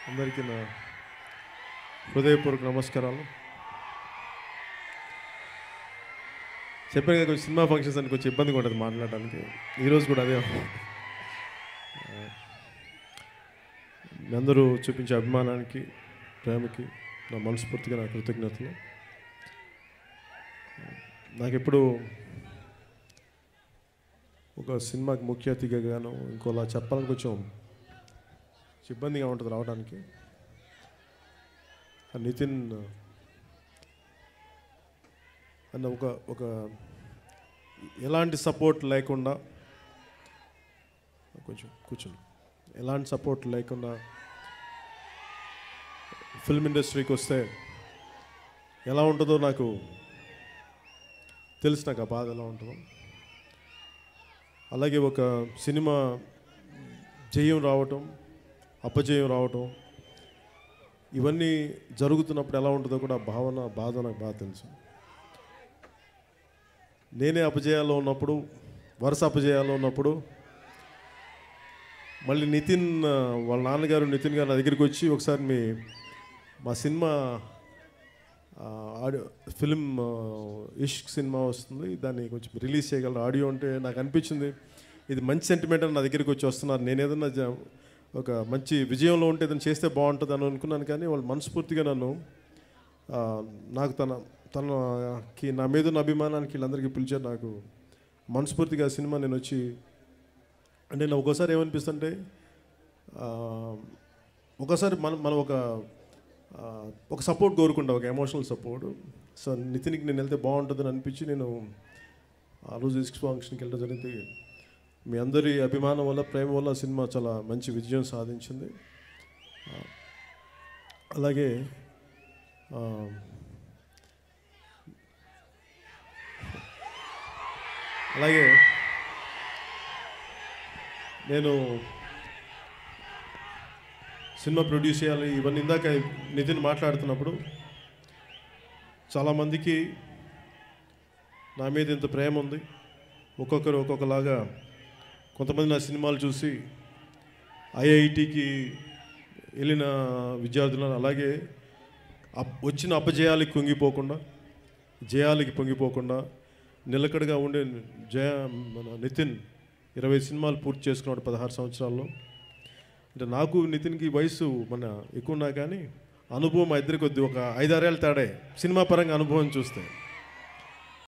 అందరికీ నా హృదయపూర్వక నమస్కారాలు చెప్పాను కదా కొంచెం సినిమా ఫంక్షన్స్ అని కొంచెం ఇబ్బందిగా ఉంటుంది మాట్లాడడానికి ఈరోజు కూడా అదే మీ అందరూ చూపించే అభిమానానికి ప్రేమకి నా మనస్ఫూర్తిగా నా కృతజ్ఞతలు నాకు ఎప్పుడు ఒక సినిమాకి ముఖ్య అతిథిగా గాను ఇంకోలా చెప్పాలని కొంచెం ఇబ్బందిగా ఉంటుంది రావడానికి ఆ నితిన్ అన్న ఒక ఒక ఎలాంటి సపోర్ట్ లేకుండా కొంచెం కూర్చోండి ఎలాంటి సపోర్ట్ లేకుండా ఫిల్మ్ ఇండస్ట్రీకి వస్తే ఎలా ఉంటుందో నాకు తెలుసు నాకు ఆ బాధ ఎలా ఉంటుందో అలాగే ఒక సినిమా జయం రావటం అపజయం రావటం ఇవన్నీ జరుగుతున్నప్పుడు ఎలా ఉంటుందో కూడా ఆ భావన బాధ నాకు బాగా తెలుసు నేనే అపజయాల్లో ఉన్నప్పుడు వరుస అపజయాల్లో ఉన్నప్పుడు మళ్ళీ నితిన్ ఆ, వాళ్ళ నాన్నగారు నితిన్ గారు నా దగ్గరికి వచ్చి ఒకసారి మీ మా సినిమా ఆ, ఆడియో ఫిలిం ఆ, ఇష్క్ సినిమా వస్తుంది దాన్ని కొంచెం రిలీజ్ చేయగలరు ఆడియో అంటే నాకు అనిపించింది ఇది మంచి సెంటిమెంట్ అని నా దగ్గరికి వచ్చి వస్తున్నారు నేను ఏదన్నా జ- ఒక మంచి విజయంలో ఉంటే ఏదైనా చేస్తే బాగుంటుంది అని అనుకున్నాను కానీ వాళ్ళు మనస్ఫూర్తిగా నన్ను ఆ, నాకు తన తనకి నా మీద ఉన్న అభిమానానికి వీళ్ళందరికీ పిలిచారు నాకు మనస్ఫూర్తిగా ఆ సినిమా నేను వచ్చి అంటే నేను ఒక్కోసారి ఏమనిపిస్తుంటే ఆ, ఒకసారి మనం మనం ఒక ఆ, ఒక సపోర్ట్ కోరుకుంటా ఒక ఎమోషనల్ సపోర్ట్ సో నితిన్కి నేను వెళ్తే బాగుంటుందని అనిపించి నేను ఆ రోజు ఇస్క్ ఫంక్షన్కి వెళ్ళడం జరిగింది మీ అందరి అభిమానం వల్ల ప్రేమ వల్ల సినిమా చాలా మంచి విజయం సాధించింది ఆ, అలాగే ఆ, అలాగే నేను సినిమా ప్రొడ్యూస్ చేయాలి ఇవన్నీ ఇందాక నితిన్ మాట్లాడుతున్నప్పుడు చాలామందికి నా మీద ఇంత ప్రేమ ఉంది ఒక్కొక్కరు ఒక్కొక్కలాగా కొంతమంది నా సినిమాలు చూసి ఐఐటికి వెళ్ళిన విద్యార్థులను అలాగే అప్- వచ్చిన అపజయాలకి కుంగిపోకుండా జయాలకి పొంగిపోకుండా నిలకడగా ఉండే జయ మన నితిన్ ఇరవై సినిమాలు పూర్తి చేసుకున్నాడు పదహారు సంవత్సరాల్లో అంటే నాకు నితిన్కి వయసు మన ఎక్కువ ఉన్నా కానీ అనుభవం మా ఇద్దరికి కొద్ది ఒక ఐదారేళ్ళ తేడే సినిమా పరంగా అనుభవం చూస్తే